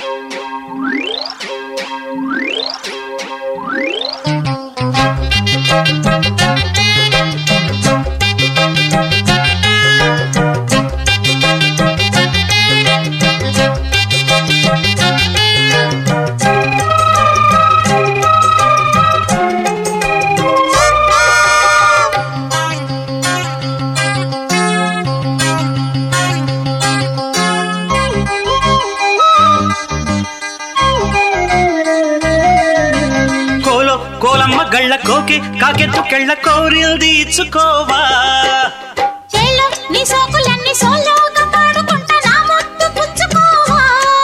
కోలో కోలమ్మ గళ్ళ కోకి కాకెత్తు కెళ్ళ కోరిల్ది ఇచ్చుకోవా చేలో నీ సోకులన్నీ సోలోగా పాడుకుంటా నా ముద్దు పుచ్చుకోవా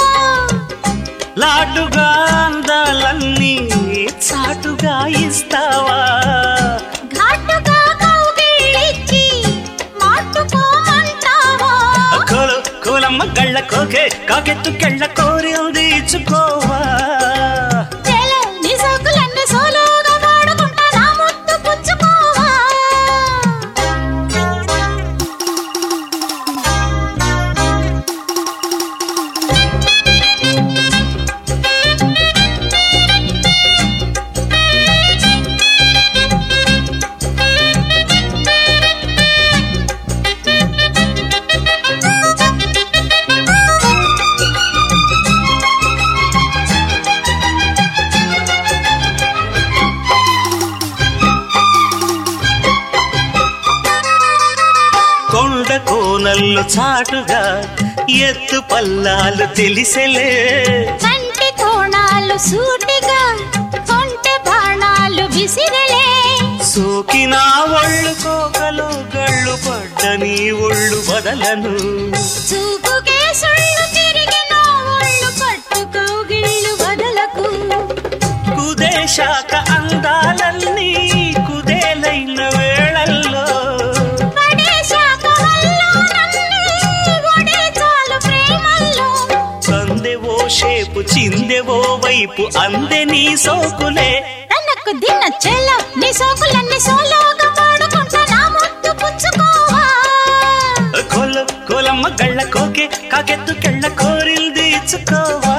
లాటుగా అందాలన్నీ చాటుగా ఇస్తావా ఘాటుగా కౌగిలిచ్చి మాటుకోమంటావా కోలో కోలమ్మ గళ్ళ కోకే కాకెత్తు కెళ్ళ కోరిల్ది ఇచ్చుకోవా చేలో నీ సోకులన్నీ సోలోగా పాడుకుంటా నా ముద్దు పుచ్చుకోవా కొండ కోనల్లో చాటుగా ఎత్తు పల్లాలు తెలిసెలే కంటి కోణాలు సూటిగా కొంటె బాణాలు విసిరలే సోకిన ఒళ్ళు కోకలు గళ్ళు పడ్డ నీ ఒళ్ళు బదలను చూపుకే సుళ్ళు తిరిగిన ఒళ్ళు పట్టుకోగిళ్ళు వదలకు కుదేశాక అందాలన్నీ కుదేలైన వేళల్లో పడేశాక వల్లో నన్ను ఒడే చాలు ప్రేమల్లో సందెవో షేపు చిందెవో వైపు అందే నీ సోకులే తనకు దిన్న చెల్ల నీ సోకులన్నీ సోలోగా పాడుకుంటా నా ముద్దు పుచ్చుకోవా కొల కొలమ్మ గళ్ళ కోకే కాకెత్తు కెళ్ళ కోరిల్ తీర్చుకోవా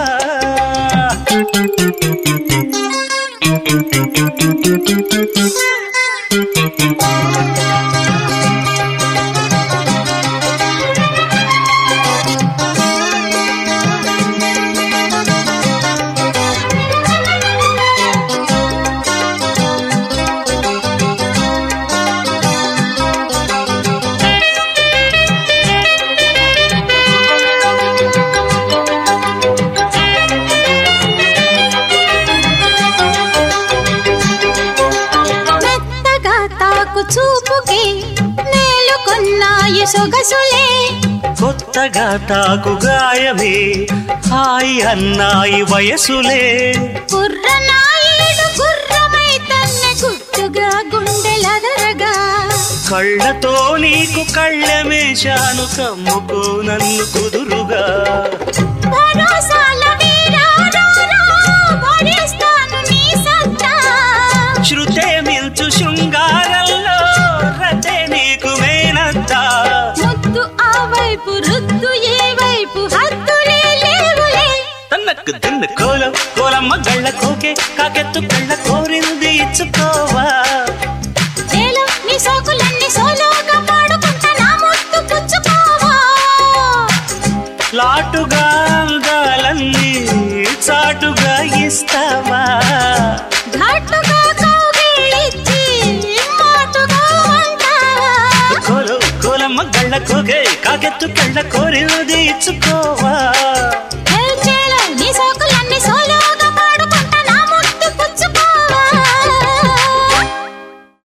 మెత్తగా తాకు చూపుకి నేలుకొన్నాయి సొగసులే కొత్తగా తాకు గాయమే హాయి అన్నాయి వయసులే కుర్రనాయుడు గుర్రమై తన్నే గుట్టుగా గుండెలదరగా కళ్ళతో నీకు కళ్ళమేశాను కమ్ముకో నన్ను కుదురుగా భరోసాల వీరారారా, భరిస్తాను నీ సత్తా. శృతే మిల్చు శృంగారంలో రతే నీకు మేనత్తా ముద్దు ఆ వైపు రుద్దు ఏ వైపు హద్దులే లేవులే తన్నకు దిన్న కోలం కోలమ్మ గళ్ళ కోకే కాకెత్తు కళ్ళ కోరింది ఇచ్చుకోవా చేలో నీ సోకులన్నీ సోలోగా పాడుకుంటా నా ముద్దు పుచ్చుకోవా లాటుగా అందాలన్నీ చాటుగా ఇస్తావా ఘాటుగా కౌగిలిచ్చి మాటుగా అంటావా కోలో కోలమ్మ గళ్ళ కోకే కాకెత్తు కళ్ళ కోరింది ఇచ్చుకోవా